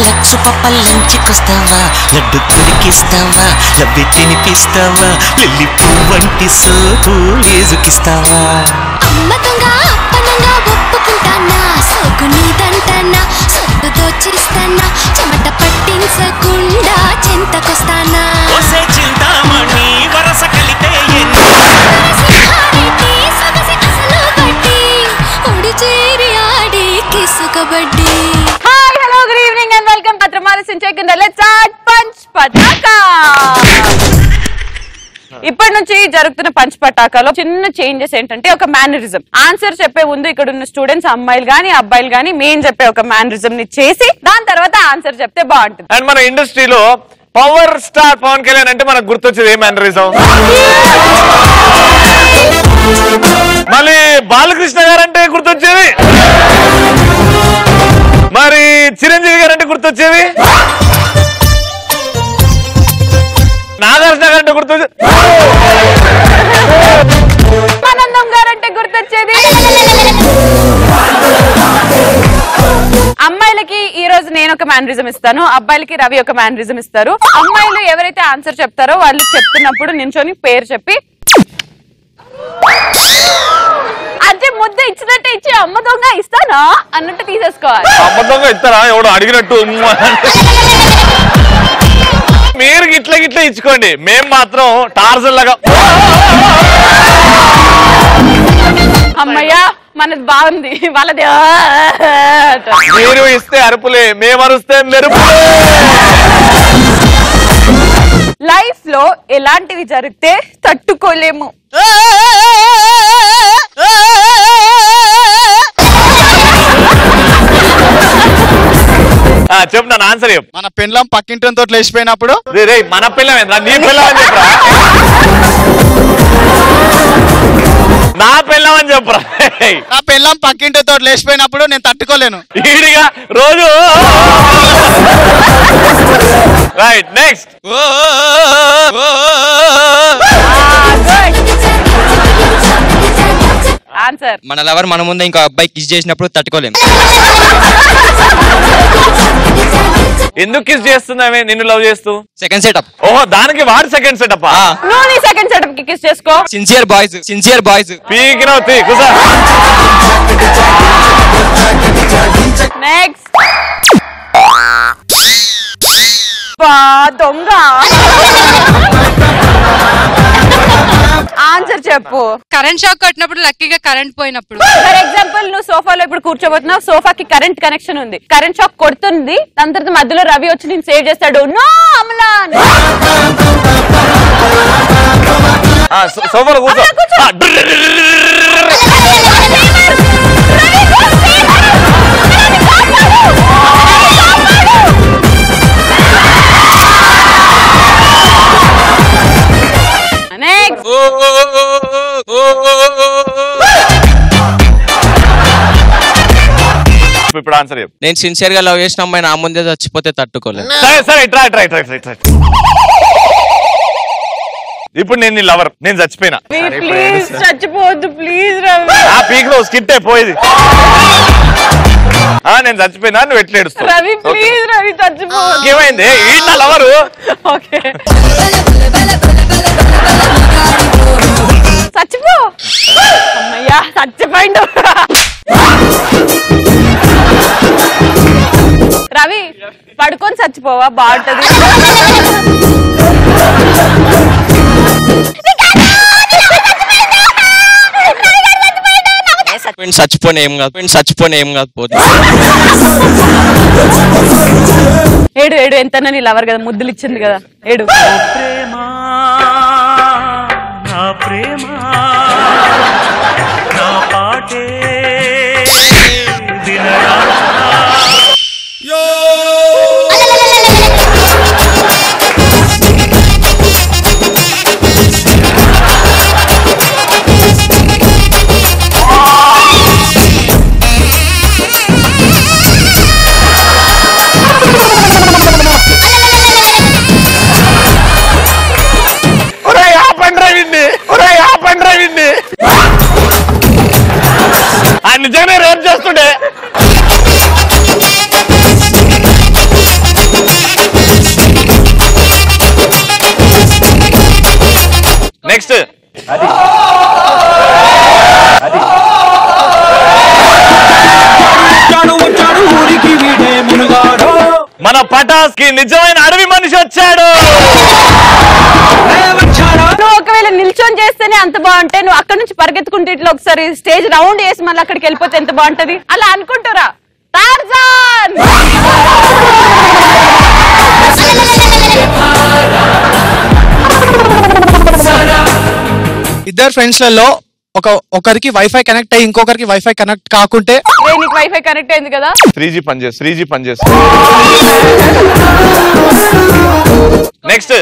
లక్ష పప్ప లంచుకొస్తావా లడ్డు కొరికిస్తావా లబ్బి తినిపిస్తావా లిల్లి పువ్వంటి సోకు ఏజుకిస్తావా అమ్మ దొంగ అప్పనంగా ఒప్పుకుంటానా సోకు నీదంటానా సొత్తు దోచిస్తానా చెమట పట్టించకుండా చింతకొస్తానా ఒసే చింతామణి వరస కలిపే ఎన్ని సింహారెడ్డి సొగసి అసలు బట్టి ఒడి చేరి ఆడి కిసు kabaddi hi hello good evening and welcome పత్రమాల సించేకింద లెట్స్ ఆట్ పంచ్ పటాకా ఇప్పటి నుంచి జరుగుతున్న పంచ్ పటాకాలో చిన్న చేంజెస్ ఏంటంటే ఒక మేనరిజం ఆన్సర్ చెప్పే ముందు ఇక్కడ ఉన్న స్టూడెంట్స్ అమ్మాయిలు గానీ అబ్బాయిలు గానీ మేము చెప్పే ఒక మేనరిజం ని చేసి దాని తర్వాత ఆన్సర్ చెప్తే బాగుంటుంది అండ్ మన ఇండస్ట్రీలో పవర్ స్టార్ పవన్ కళ్యాణ్ అంటే మనకు గుర్తొచ్చేది ఏ మేనరిజం మళ్ళీ బాలకృష్ణ గారు అంటే గుర్తొచ్చేది మరి చిరంజీవి గారు అంటే గుర్తొచ్చేది నాగార్జున గారు అంటే గుర్తొచ్చేది ఆనందం గారంటే గుర్తొచ్చేది అమ్మాయిలకి ఈ రోజు నేను ఒక మేనరిజం ఇస్తాను అబ్బాయిలకి రవి ఒక మేనరిజం ఇస్తారు అమ్మాయిలు ఎవరైతే ఆన్సర్ చెప్తారో వాళ్ళు చెప్తున్నప్పుడు నించొని పేరు చెప్పి అంటే ముద్ద ఇచ్చినట్టే ఇచ్చి అమ్మ దొంగ ఇస్తానా అన్నట్టు తీసేసుకోవాలి అబద్ధంగా ఇస్తారా ఎవడు అడిగినట్టు ఉమ్ము అంటే. మీరు గిట్ల గిట్ల ఇచ్చుకోండి మేం మాత్రం టార్జన్ లాగా అమ్మయ్యా మనది బాగుంది వాళ్ళది ఆ అంటారు. మీరు ఇస్తే అరుపులే మేము అరుస్తే మెరుపులే లైఫ్ లో ఎలాంటివి జరిగితే తట్టుకోలేము ఆ, చెప్పు నా ఆన్సర్ చెప్పు మన పెండ్లం పక్కింటి తోటి లేచిపోయినప్పుడు రే, రే, మన పిల్లం ఏంద్రా నీ పిల్లం అని చెప్పరా నా పిల్లం అని చెప్పరా రేయ్, నా పెండ్లం పక్కింటి తోటి లేచిపోయినప్పుడు నేను తట్టుకోలేను ఈడిగా రోజు రైట్ నెక్స్ట్ ఆన్సర్ మన లవర్ మన ముందే ఇంకో అబ్బాయి కిస్ చేసినప్పుడు తట్టుకోలేం ఎందుకు కిస్ చేస్తున్నామే నిన్ను లవ్ చేస్తూ సెకండ్ సెటప్ ఓహో దానికి వాడు సెకండ్ సెటప్ నువ్వు నీ సెకండ్ సెటప్ కి కిస్ చేసుకో సిన్సియర్ బాయ్స్ సిన్సియర్ బాయ్స్ పీకినవు తీ కుసా నెక్స్ట్ బా దొంగ ఆన్సర్ చెప్పు కరెంట్ షాక్ కొట్టినప్పుడు లక్కీగా కరెంట్ పోయినప్పుడు ఫర్ ఎగ్జాంపుల్ నువ్వు సోఫాలో ఇప్పుడు కూర్చోబోతున్నావు సోఫాకి కరెంట్ కనెక్షన్ ఉంది కరెంట్ షాక్ కొడుతుంది దాని తర్వాత మధ్యలో రవి వచ్చి నేను సేవ్ చేస్తాడు నో అమలా అని. సోఫాలో కూర్చో అలా కూర్చో. ఆ, డ్రు, డ్రు, డ్రు, డ్రు, డ్రు. నెక్స్ట్ ఇప్పుడు ఆన్సర్ చెప్పు నేను సిన్సియర్ గా లవ్ చేసిన అమ్మాయి నా ముందే చచ్చిపోతే తట్టుకోలేం సరే సరే try try try try try ఇప్పుడు నేను నీ లవర్ నేను చచ్చిపోయినా ప్లీజ్ చచ్చిపోవద్దు ప్లీజ్ రవి ఆ పీక్ లో స్కిట్ అయిపోయేది ఆ నేను చచ్చిపోయినా నువ్వు ఎట్లా ఏడుస్తావు రవి ప్లీజ్ రవి చచ్చిపోవద్దు ఏమైంది ఈ నా లవరు ఓకే చచ్చిపో అమ్మయ్యా చచ్చిపోయిండు రవి పడుకొని చచ్చిపోవా బాగుంటది ఫ్రెండ్స్ చచ్చిపోయిన ఏం కాదు ఫ్రెండ్స్ చచ్చిపోయిన ఏం కాదు పోతే ఏడు ఏడు ఎంత నీ లవర్ కదా ముద్దులు ఇచ్చింది కదా ఏడు ప్రేమ నా ప్రేమ నా పాటే వినరా ఒరేయ్ ఆపండి రా వీడిని. ఒరేయ్ ఆపండి రా వీడిని. ఆ నిజంగానే రేప్ చేస్తుండే మన పటాస్ కి నిజమైన అడవి మనిషి వచ్చాడు నువ్వు ఒకవేళ నిల్చొని చేస్తేనే అంత బాగుంటే నువ్వు అక్కడ నుంచి పరిగెత్తుకుంటే ఇట్లా ఒకసారి స్టేజ్ రౌండ్ చేసి మళ్ళీ అక్కడికి వెళ్ళిపోతే ఎంత బాగుంటది అలా అనుకుంటారా టార్జాన్ ఇద్దరు ఫ్రెండ్స్ లలో ఒక ఒకరికి వైఫై కనెక్ట్ అయ్యి ఇంకొకరికి వైఫై కనెక్ట్ కాకుంటే ఏ, నీకు వైఫై కనెక్ట్ అయింది కదా త్రీ జీ పనిచేస్తుంది త్రీ జీ పనిచేస్తుంది నెక్స్ట్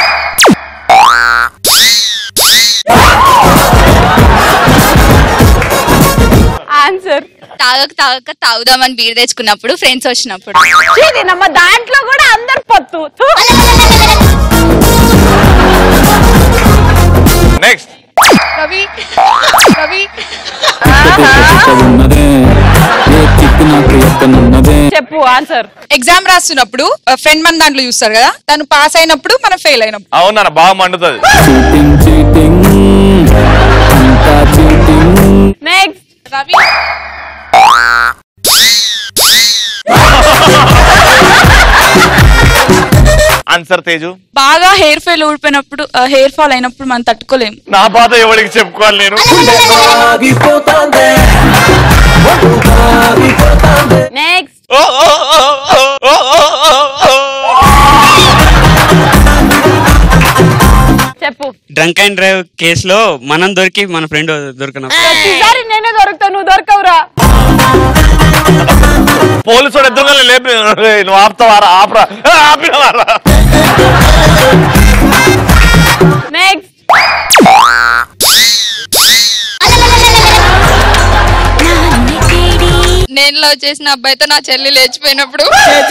ఆన్సర్ తాగక తాగక తాగుదామని బీర్ తెచ్చుకున్నప్పుడు ఫ్రెండ్స్ వచ్చినప్పుడు నమ్మ దాంట్లో కూడా అందరు పొత్తు థు. నెక్స్ట్ రవి రవి ఉన్నదే ఏ కిక్కు నాకు ఎక్కనున్నదే చెప్పు ఆన్సర్ ఎగ్జామ్ రాస్తున్నప్పుడు ఫ్రెండ్ మన దాంట్లో చూస్తారు కదా తను పాస్ అయినప్పుడు మనం ఫెయిల్ అయినప్పుడు అవునా బాగా మండుతుంది చీటింగ్ చీటింగ్ అంతా cheating next Ravi answer Teju బాగా హెయిర్ ఫాల్ ఊడిపోయినప్పుడు హెయిర్ ఫాల్ అయినప్పుడు మనం తట్టుకోలేము నా బాధ ఎవరికి చెప్పుకోవాలి నేను నెక్స్ట్ ఓ, ఓ, ఓ, ఓ, ఓ, ఓ, ఓ, ఓ. చెప్పు డ్రంక్ అండ్ డ్రైవ్ కేసులో మనం దొరికి మన ఫ్రెండ్ దొరికినప్పుడు ప్రతిసారి నేనే దొరుకుతావు నువ్వు దొరకవురా పోలీసు వాడు ఎదురుగా లేపి "రేయ్, నువ్వు ఆపుతావారా ఆపరా "ఆ, ఆపినవారా నెక్స్ట్ నేను లవ్ చేసిన అబ్బాయితో నా చెల్లి లేచిపోయినప్పుడు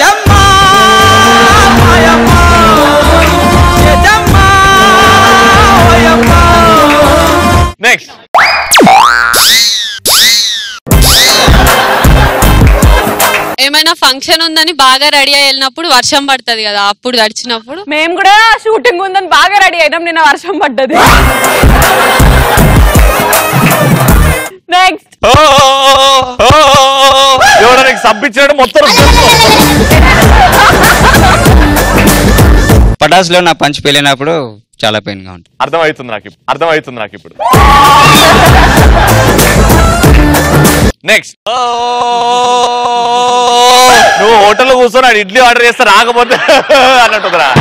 నెక్స్ట్ ఏమైనా ఫంక్షన్ ఉందని బాగా రెడీ అయి వెళ్ళినప్పుడు వర్షం పడుతుంది కదా అప్పుడు తడిచినప్పుడు మేము కూడా షూటింగ్ ఉందని బాగా రెడీ అయినాం నిన్న వర్షం పడ్డది నెక్స్ట్ ఓ, ఓ, ఓ, ఓ, ఓ, ఓ. ఎవడో నీకు సబ్బిచ్చాడు మొత్తం పటాస్ లో నా పంచ్ పెళ్ళినప్పుడు చాలా పెయిన్ గా ఉంటుంది అర్థమవుతుంది నాకు ఇప్పుడు అర్థమవుతుంది నాకు ఇప్పుడు నెక్స్ట్ నువ్వు హోటల్లో కూర్చొని ఆడు ఇడ్లీ ఆర్డర్ చేస్తే రాకపోతే అన్నట్టురా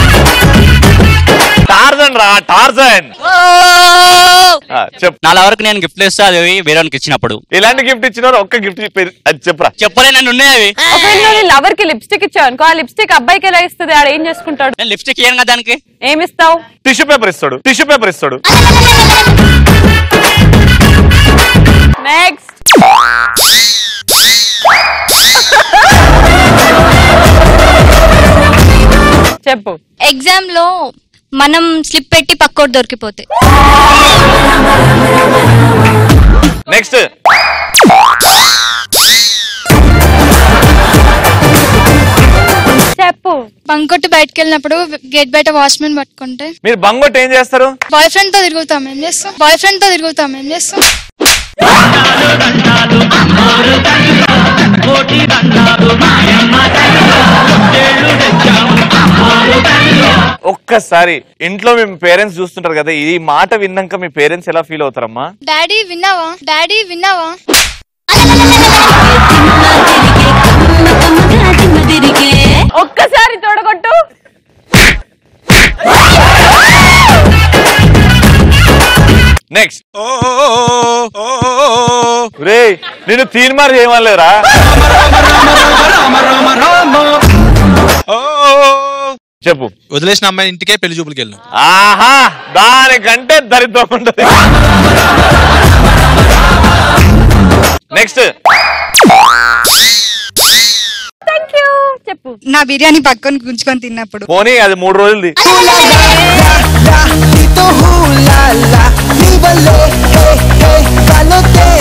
టార్జన్ రా టార్జన్ ఆ, చెప్పు నా వరకు నేను గిఫ్ట్ ఇస్తా అది వేరేకి ఇచ్చినప్పుడు ఇలాంటి గిఫ్ట్ ఇచ్చినారు ఒక్క గిఫ్ట్ అది చెప్పురా చెప్పలే నన్ను ఉన్నాయి అవి ఒకవేళ నీ లవర్ కి లిప్స్టిక్ ఇచ్చావు అనుకో ఆ లిప్స్టిక్ అబ్బాయికి ఎలా ఇస్తుంది ఆడ ఏం చేసుకుంటాడు నేను లిప్స్టిక్ ఇయ్యను కదా దానికి ఏమి ఇస్తావు టిష్యూ పేపర్ ఇస్తాడు టిష్యూ పేపర్ ఇస్తాడు నెక్స్ట్ చెప్పు ఎగ్జామ్ లో మనం స్లిప్ పెట్టి పక్కోటి దొరికిపోతే నెక్స్ట్ చెప్పు బంకొట్టి బయటకు వెళ్ళినప్పుడు గేట్ బయట వాచ్మెన్ పట్టుకుంటే మీరు బంగొట్టి ఏం చేస్తారు బాయ్ ఫ్రెండ్ తో తిరుగుతాం ఏం చేస్తాం బాయ్ ఫ్రెండ్ తో తిరుగుతాం ఏం చేస్తాం ఒక్కసారి ఇంట్లో మీ పేరెంట్స్ చూస్తుంటారు కదా ఈ మాట విన్నాక మీ పేరెంట్స్ ఎలా ఫీల్ అవుతారమ్మా డాడీ విన్నావా డాడీ విన్నావా ఒక్కసారి తోడగొట్టు నెక్స్ట్ రే నేను తీర్మార్ చేయమలేరా చెప్పు వదిలేసిన అమ్మాయి ఇంటికే పెళ్లి చూపులకి వెళ్ళాం ఆహా దానికంటే దరిద్రం ఉంటది నెక్స్ట్ థ్యాంక్ యూ చెప్పు నా బిర్యానీ పక్కన గుంజుకొని తిన్నప్పుడు పోనీ అది మూడు రోజులది నీతో హూ లా లా నీ వల్లే హే హే వాళ్ళొద్దే